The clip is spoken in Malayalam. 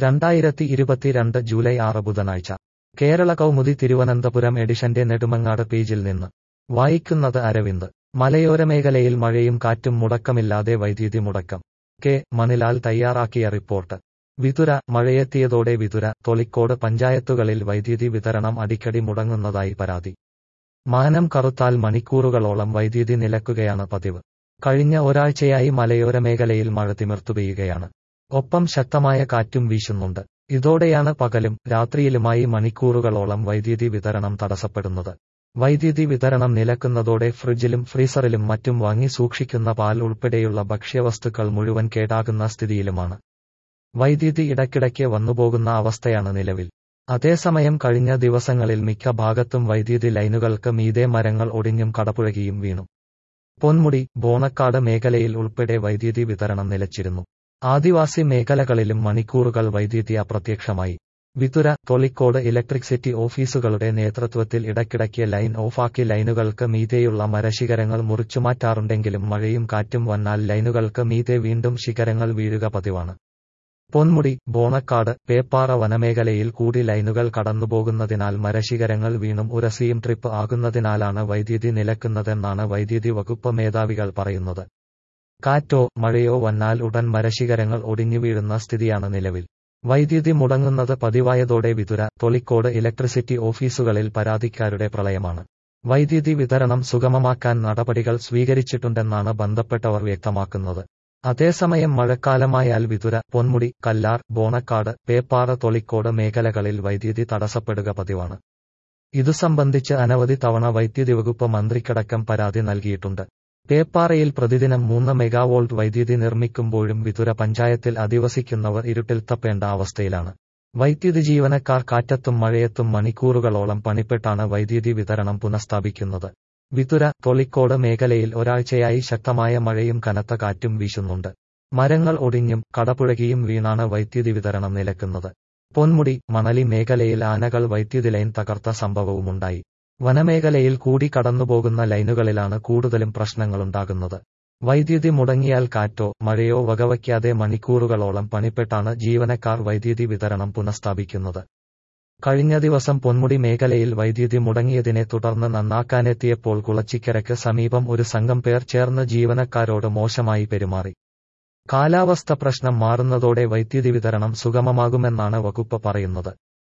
രണ്ടായിരത്തി ഇരുപത്തിരണ്ട് ജൂലൈ ആറ് ബുധനാഴ്ച കേരള കൗമുദി തിരുവനന്തപുരം എഡിഷന്റെ നെടുമങ്ങാട് പേജിൽ നിന്ന് വായിക്കുന്നത് അരവിന്ദ് മലയോര മേഖലയിൽ മഴയും കാറ്റും മുടക്കമില്ലാതെ വൈദ്യുതി മുടക്കം കെ മണിലാൽ തയ്യാറാക്കിയ റിപ്പോർട്ട് വിതുര മഴയെത്തിയതോടെ വിതുര തൊളിക്കോട് പഞ്ചായത്തുകളിൽ വൈദ്യുതി വിതരണം അടിക്കടി മുടങ്ങുന്നതായി പരാതി മാനം കറുത്താൽ മണിക്കൂറുകളോളം വൈദ്യുതി നിലക്കുകയാണ് പതിവ് കഴിഞ്ഞ ഒരാഴ്ചയായി മലയോര മേഖലയിൽ മഴ തിമിർത്തു പെയ്യുകയാണ് ഒപ്പം ശക്തമായ കാറ്റും വീശുന്നുണ്ട് ഇതോടെയാണ് പകലും രാത്രിയിലുമായി മണിക്കൂറുകളോളം വൈദ്യുതി വിതരണം തടസ്സപ്പെടുന്നത് വൈദ്യുതി വിതരണം നിലക്കുന്നതോടെ ഫ്രിഡ്ജിലും ഫ്രീസറിലും മറ്റും വാങ്ങി സൂക്ഷിക്കുന്ന പാൽ ഉൾപ്പെടെയുള്ള ഭക്ഷ്യവസ്തുക്കൾ മുഴുവൻ കേടാകുന്ന സ്ഥിതിയിലുമാണ് വൈദ്യുതി ഇടയ്ക്കിടയ്ക്ക് വന്നുപോകുന്ന അവസ്ഥയാണ് നിലവിൽ അതേസമയം കഴിഞ്ഞ ദിവസങ്ങളിൽ മിക്ക ഭാഗത്തും വൈദ്യുതി ലൈനുകൾക്ക് മീതെ മരങ്ങൾ ഒടിഞ്ഞും കടപുഴകിയും വീണു പൊന്മുടി ബോണക്കാട് മേഖലയിൽ ഉൾപ്പെടെ വൈദ്യുതി വിതരണം നിലച്ചിരുന്നു ആദിവാസി മേഖലകളിലും മണിക്കൂറുകൾ വൈദ്യുതി അപ്രത്യക്ഷമായി വിതുര തൊളിക്കോട് ഇലക്ട്രിസിറ്റി ഓഫീസുകളുടെ നേതൃത്വത്തിൽ ഇടയ്ക്കിടയ്ക്ക് ലൈൻ ഓഫാക്കി ലൈനുകൾക്ക് മീതെയുള്ള മരശിഖരങ്ങൾ മുറിച്ചുമാറ്റാറുണ്ടെങ്കിലും മഴയും കാറ്റും വന്നാൽ ലൈനുകൾക്ക് മീതെ വീണ്ടും ശിഖരങ്ങൾ വീഴുക പതിവാണ് പൊന്മുടി ബോണക്കാട് പേപ്പാറ വനമേഖലയിൽ കൂടി ലൈനുകൾ കടന്നുപോകുന്നതിനാൽ മരശിഖരങ്ങൾ വീണും ഉരസിയും ട്രിപ്പ് ആകുന്നതിനാലാണ് വൈദ്യുതി നിലക്കുന്നതെന്നാണ് വൈദ്യുതി വകുപ്പ് മേധാവികൾ പറയുന്നത് കാറ്റോ മഴയോ വന്നാൽ ഉടൻ മരശിഖരങ്ങൾ ഒടിഞ്ഞു വീഴുന്ന സ്ഥിതിയാണ് നിലവിൽ വൈദ്യുതി മുടങ്ങുന്നത് പതിവായതോടെ വിതുര തൊളിക്കോട് ഇലക്ട്രിസിറ്റി ഓഫീസുകളിൽ പരാതിക്കാരുടെ പ്രളയമാണ് വൈദ്യുതി വിതരണം സുഗമമാക്കാൻ നടപടികൾ സ്വീകരിച്ചിട്ടുണ്ടെന്നാണ് ബന്ധപ്പെട്ടവർ വ്യക്തമാക്കുന്നത് അതേസമയം മഴക്കാലമായാൽ വിതുര പൊന്മുടി കല്ലാർ ബോണക്കാട് പേപ്പാറ തൊളിക്കോട് മേഖലകളിൽ വൈദ്യുതി തടസ്സപ്പെടുക പതിവാണ് ഇതു സംബന്ധിച്ച് അനവധി തവണ വൈദ്യുതി വകുപ്പ് മന്ത്രിക്കടക്കം പരാതി നൽകിയിട്ടുണ്ട് പേപ്പാറയിൽ പ്രതിദിനം മൂന്ന് മെഗാവോൾട്ട് വൈദ്യുതി നിർമ്മിക്കുമ്പോഴും വിതുര പഞ്ചായത്തിൽ അധിവസിക്കുന്നവർ ഇരുട്ടിൽ തപ്പേണ്ട അവസ്ഥയിലാണ് വൈദ്യുതി ജീവനക്കാർ കാറ്റത്തും മഴയത്തും മണിക്കൂറുകളോളം പണിപ്പെട്ടാണ് വൈദ്യുതി വിതരണം പുനഃസ്ഥാപിക്കുന്നത് വിതുര തൊളിക്കോട് മേഖലയിൽ ഒരാഴ്ചയായി ശക്തമായ മഴയും കനത്ത കാറ്റും വീശുന്നുണ്ട് മരങ്ങൾ ഒടിഞ്ഞും കടപുഴകിയും വീണാണ് വൈദ്യുതി വിതരണം നിലക്കുന്നത് പൊന്മുടി മണലി മേഖലയിൽ ആനകൾ വൈദ്യുതി ലൈൻ തകർത്ത സംഭവവുമുണ്ടായി വനമേഖലയിൽ കൂടി കടന്നുപോകുന്ന ലൈനുകളിലാണ് കൂടുതലും പ്രശ്നങ്ങളുണ്ടാകുന്നത് വൈദ്യുതി മുടങ്ങിയാൽ കാറ്റോ മഴയോ വകവയ്ക്കാതെ മണിക്കൂറുകളോളം പണിപ്പെട്ടാണ് ജീവനക്കാർ വൈദ്യുതി വിതരണം പുനഃസ്ഥാപിക്കുന്നത് കഴിഞ്ഞ ദിവസം പൊന്മുടി മേഖലയിൽ വൈദ്യുതി മുടങ്ങിയതിനെ തുടർന്ന് നന്നാക്കാനെത്തിയപ്പോൾ കുളച്ചിക്കരയ്ക്ക് സമീപം ഒരു സംഘം പേർ ചേർന്ന് ജീവനക്കാരോട് മോശമായി പെരുമാറി കാലാവസ്ഥ പ്രശ്നം മാറുന്നതോടെ വൈദ്യുതി വിതരണം സുഗമമാകുമെന്നാണ് വകുപ്പ് പറയുന്നത്